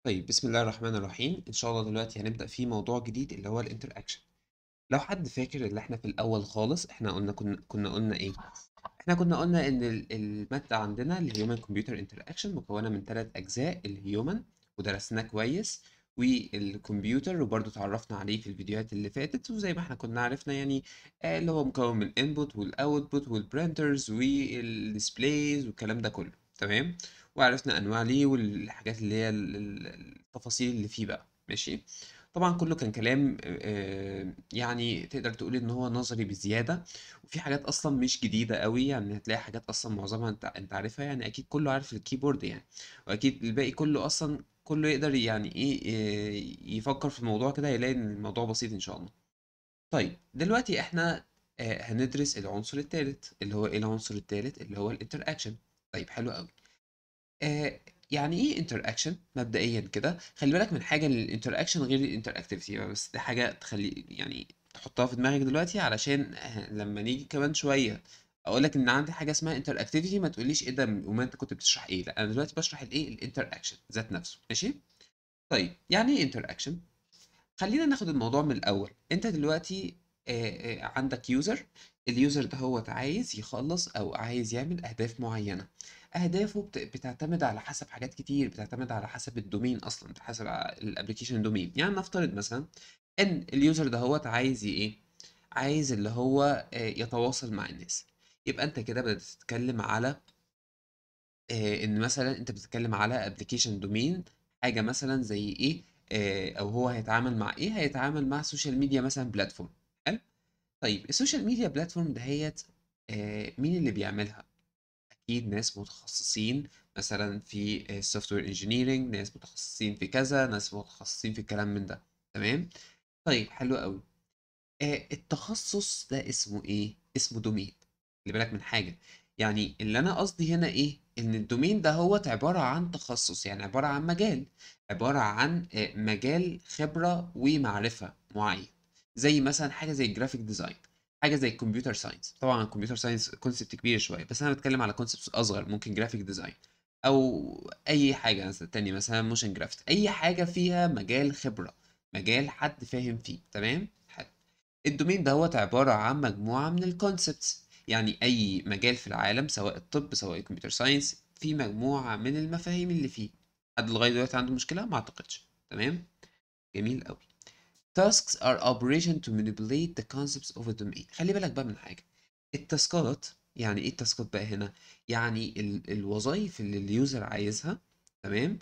طيب بسم الله الرحمن الرحيم إن شاء الله دلوقتي هنبدأ في موضوع جديد اللي هو الانتراكشن لو حد فاكر اللي احنا في الأول خالص احنا قلنا كنا كنا قلنا ايه احنا كنا قلنا ان ال- المادة عندنا الهيومن كمبيوتر انتراكشن مكونة من ثلاث أجزاء الهيومن ودرسناه كويس والكمبيوتر وبرضه اتعرفنا عليه في الفيديوهات اللي فاتت وزي ما احنا كنا عرفنا يعني آه، اللي هو مكون من الانبوت والاوتبوت والبرينترز والديسبلايز والكلام ده كله تمام وعرفنا انواع ليه والحاجات اللي هي ال- ال- التفاصيل اللي فيه بقى ماشي طبعا كله كان كلام آه، يعني تقدر تقول ان هو نظري بزياده وفي حاجات اصلا مش جديده قوي يعني هتلاقي حاجات اصلا معظمها انت انت عارفها يعني اكيد كله عارف الكيبورد يعني واكيد الباقي كله اصلا كله يقدر يعني ايه آه، يفكر في الموضوع كده يلاقي ان الموضوع بسيط ان شاء الله طيب دلوقتي احنا آه، هندرس العنصر الثالث اللي هو ايه العنصر الثالث اللي هو الانتراكشن طيب حلو قوي آه يعني ايه انتراكشن مبدئيا كده خلي بالك من حاجه الانتراكشن غير الانتراكتيفيتي بس دي حاجه تخلي يعني تحطها في دماغك دلوقتي علشان آه، لما نيجي كمان شويه اقول لك ان عندي حاجه اسمها انتراكتيفيتي ما تقوليش ايه ده وما انت كنت بتشرح ايه لا انا دلوقتي بشرح الايه الانتراكشن ذات نفسه ماشي طيب يعني ايه انتراكشن خلينا ناخد الموضوع من الأول أنت دلوقتي آه، آه، عندك يوزر اليوزر ده هو عايز يخلص أو عايز يعمل أهداف معينة أهدافه بت- بتعتمد على حسب حاجات كتير بتعتمد على حسب الدومين أصلا حسب الابلكيشن دومين يعني نفترض مثلا إن اليوزر ده هو عايز ي- إيه عايز اللي هو آه، يتواصل مع الناس يبقى أنت كده بدأت تتكلم على آه، ان مثلا انت بتتكلم على ابلكيشن دومين حاجه مثلا زي ايه آه، او هو هيتعامل مع ايه هيتعامل مع سوشيال ميديا مثلا بلاتفورم حلو طيب السوشيال ميديا بلاتفورم دهيت آه، مين اللي بيعملها اكيد ناس متخصصين مثلا في السوفت وير انجينيرنج ناس متخصصين في كذا ناس متخصصين في الكلام من ده تمام طيب حلو قوي آه، التخصص ده اسمه ايه اسمه دومين خلي بالك من حاجة يعني اللي انا قصدي هنا ايه ان الدومين ده هو عبارة عن تخصص يعني عبارة عن مجال عبارة عن آه، مجال خبرة ومعرفة معين زي مثلا حاجة زي الجرافيك ديزاين حاجة زي الكمبيوتر ساينس طبعا الكمبيوتر ساينس كونسبت كبير شوية بس انا بتكلم على كونسبت اصغر ممكن جرافيك ديزاين او اي حاجة مثلا تانية مثلا موشن جرافيك اي حاجة فيها مجال خبرة مجال حد فاهم فيه تمام حلو الدومين دوت عبارة عن مجموعة من الكونسبتس يعني أي مجال في العالم سواء الطب سواء الكمبيوتر ساينس في مجموعة من المفاهيم اللي فيه حد لغاية دلوقتي عنده مشكلة؟ ما أعتقدش تمام؟ جميل أوي tasks are operation to manipulate the concepts of a domain خلي بالك بقى من حاجة التاسكات يعني ايه التاسكات بقى هنا يعني ال الوظائف اللي اليوزر عايزها تمام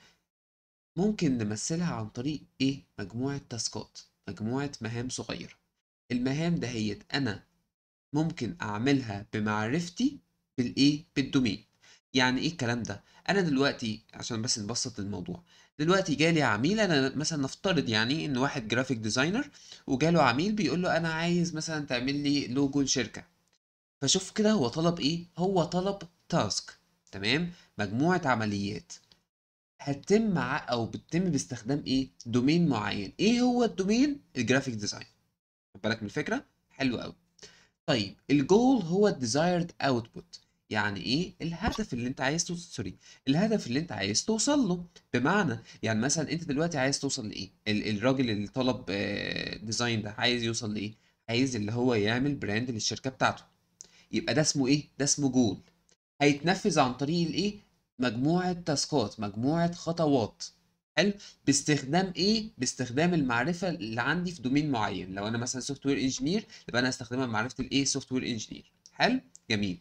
ممكن نمثلها عن طريق ايه مجموعة تاسكات مجموعة مهام صغيرة المهام دهيت انا ممكن اعملها بمعرفتي بالايه بالدومين يعني ايه الكلام ده انا دلوقتي عشان بس نبسط الموضوع دلوقتي جالي عميل انا مثلا نفترض يعني ان واحد جرافيك ديزاينر وجاله عميل بيقول له انا عايز مثلا تعمل لي لوجو لشركة فشوف كده هو طلب ايه هو طلب تاسك تمام مجموعة عمليات هتتم مع او بتتم باستخدام ايه دومين معين ايه هو الدومين الجرافيك ديزاين خد بالك من الفكرة حلو قوي طيب الجول هو الديزايرد اوتبوت يعني ايه الهدف اللي انت عايز توصل سوري الهدف اللي انت عايز توصل له بمعنى يعني مثلا انت دلوقتي عايز توصل لايه ال- الراجل اللي طلب ديزاين ده عايز يوصل لايه عايز اللي هو يعمل براند للشركة بتاعته يبقى ده اسمه ايه ده اسمه جول هيتنفذ عن طريق الايه مجموعة تاسكات مجموعة خطوات حلو باستخدام ايه باستخدام المعرفة اللي عندي في دومين معين لو انا مثلا سوفت وير انجينير يبقى انا هستخدمها معرفة الايه سوفت وير انجينير حلو جميل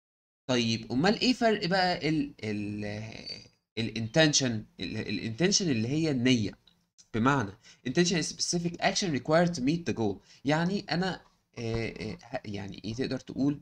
طيب امال ايه فرق بقى ال ال الانتنشن الانتنشن اللي هي النية بمعنى intention is specific action required to meet the goal يعني انا آه، آه، ه- يعني ايه تقدر تقول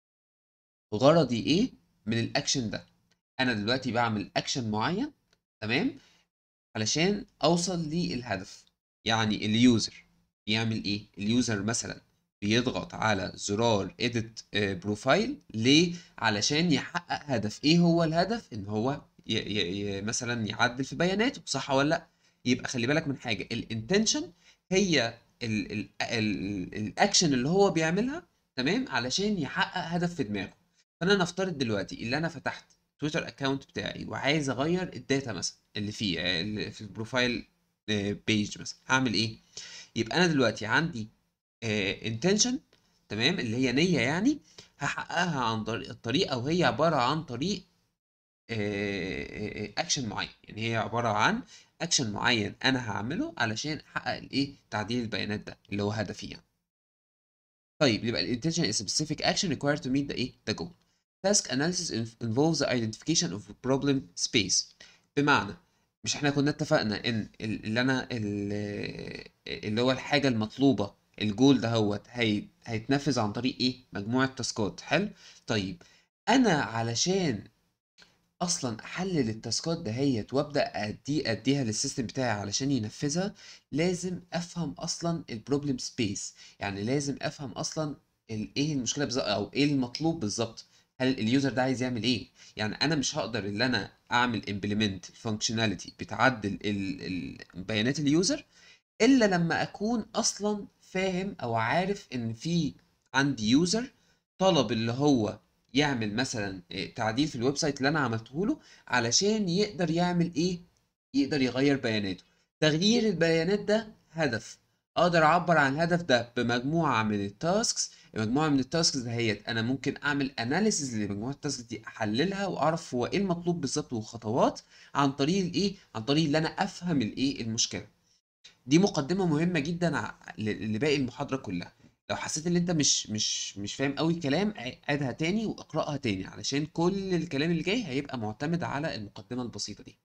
غرضي ايه من الاكشن ده انا دلوقتي بعمل اكشن معين تمام علشان اوصل للهدف يعني اليوزر يعمل ايه اليوزر مثلا بيضغط على زرار edit بروفايل ليه علشان يحقق هدف ايه هو الهدف ان هو ي ي ي مثلا يعدل في بياناته صح ولا لا يبقى خلي بالك من حاجه الانتنشن هي ال ال ال الاكشن اللي هو بيعملها تمام علشان يحقق هدف في دماغه فانا نفترض دلوقتي اللي انا فتحت تويتر اكونت بتاعي وعايز اغير الداتا مثلا اللي فيه آه، اللي في البروفايل بيج مثلا هعمل ايه يبقى انا دلوقتي عندي انتنشن تمام اللي هي نية يعني هحققها عن طريق الطريقة وهي عبارة عن طريق اكشن معين يعني هي عبارة عن اكشن معين انا هعمله علشان احقق الايه تعديل البيانات ده اللي هو هدفي يعني طيب يبقى ال intention is a specific action required to meet the ايه the goal task analysis inf- involves the identification of a problem space بمعنى مش احنا كنا اتفقنا ان ال- اللي انا ال- اللي هو الحاجة المطلوبة الجول ده هو هي هيتنفذ عن طريق ايه مجموعة تاسكات حلو طيب انا علشان اصلا احلل التاسكات دهيت وابدا ادي اديها للسيستم بتاعي علشان ينفذها لازم افهم اصلا البروبلم سبيس يعني لازم افهم اصلا ال- ايه المشكله بالظبط او ايه المطلوب بالظبط هل اليوزر ده عايز يعمل ايه يعني انا مش هقدر ان انا اعمل امبلمنت فانكشناليتي بتعدل ال- ال- بيانات اليوزر الا لما اكون اصلا فاهم او عارف ان في عندي يوزر طلب اللي هو يعمل مثلا إيه، تعديل في الويب سايت اللي انا عملته له علشان يقدر يعمل ايه يقدر يغير بياناته تغيير البيانات ده هدف اقدر اعبر عن الهدف ده بمجموعه من التاسكس مجموعه من التاسكس دهيت انا ممكن اعمل اناليسيز لمجموعه التاسكس دي احللها واعرف هو ايه المطلوب بالظبط والخطوات عن طريق الايه عن طريق اللي انا افهم الايه المشكله دي مقدمة مهمة جدا ع- ل- لباقي المحاضرة كلها لو حسيت ان انت مش مش مش فاهم قوي الكلام ع- عيدها تاني واقرأها تاني علشان كل الكلام اللي جاي هيبقى معتمد على المقدمة البسيطة دي